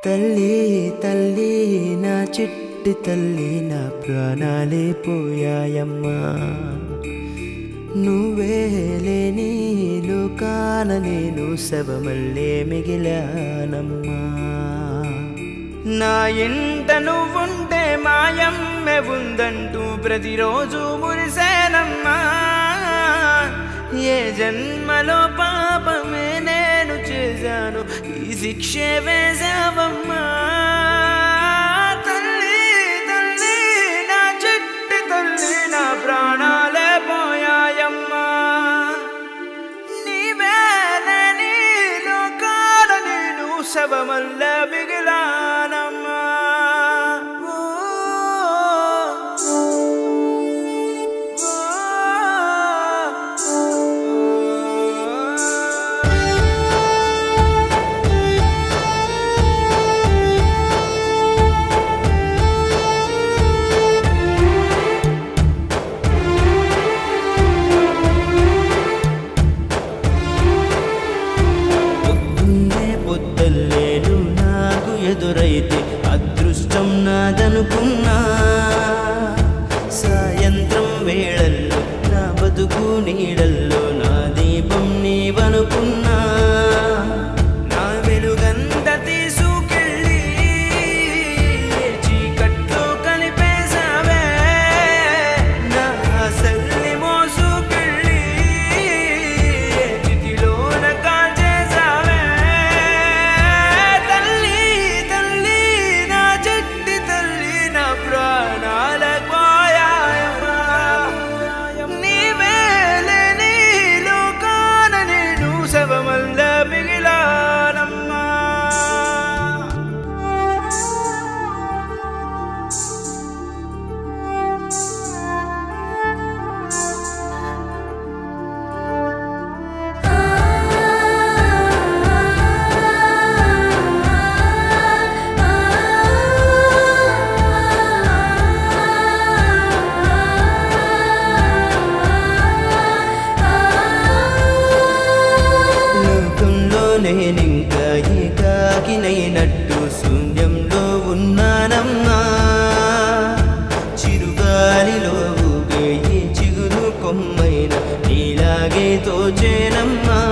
తల్లి తల్లి నా చిట్టి తల్లి నా ప్రాణాలే పోయాయమ్మా నువ్వే లేని లోకాన నేను శవమల్లే మిగిలానమ్మా నా ఇంట నువ్వుంటే మాయమ్మె ఉందంటూ ప్రతిరోజు మురిసేనమ్మా ఏ జన్మలో పాపమే నేను చేశాను ఈ శిక్షే వేశావమ్మా తల్లి తల్లి నా చెట్టి తల్లి నా ప్రాణాలే పోయాయమ్మా నీవేలని లోకాల నేను శవమల్ల మిగిలానమ్మా ఓ, పొద్దున్నే పొద్దుల్లేను నాకు ఎదురైతే అదృష్టం నాదనుకున్నా సాయంత్రం వేళల్లో నా బతుకు నీడల్లో నా దీపం నీవనుకున్నా నా వెలుగంత తీసుకెళ్ళి చీకట్లో కలిపేశావే నా ఆశల్ని మోసుకెళ్ళి చితిలోన కాల్చేశావే తల్లి తల్లి నా చెట్టి తల్లి నా ప్రాణాల పోయాయమ్మా నీవే లేని లోకాన నేను శవమల్ల మిగిలానమ్మా లోకంలో నేనింకా ఏకాకినైనట్టు శూన్యంలో ఉన్నానమ్మా చిరుగాలిలో ఊగే ఈ చిగురు కొమ్మైన నీలాగే తోచేనమ్మా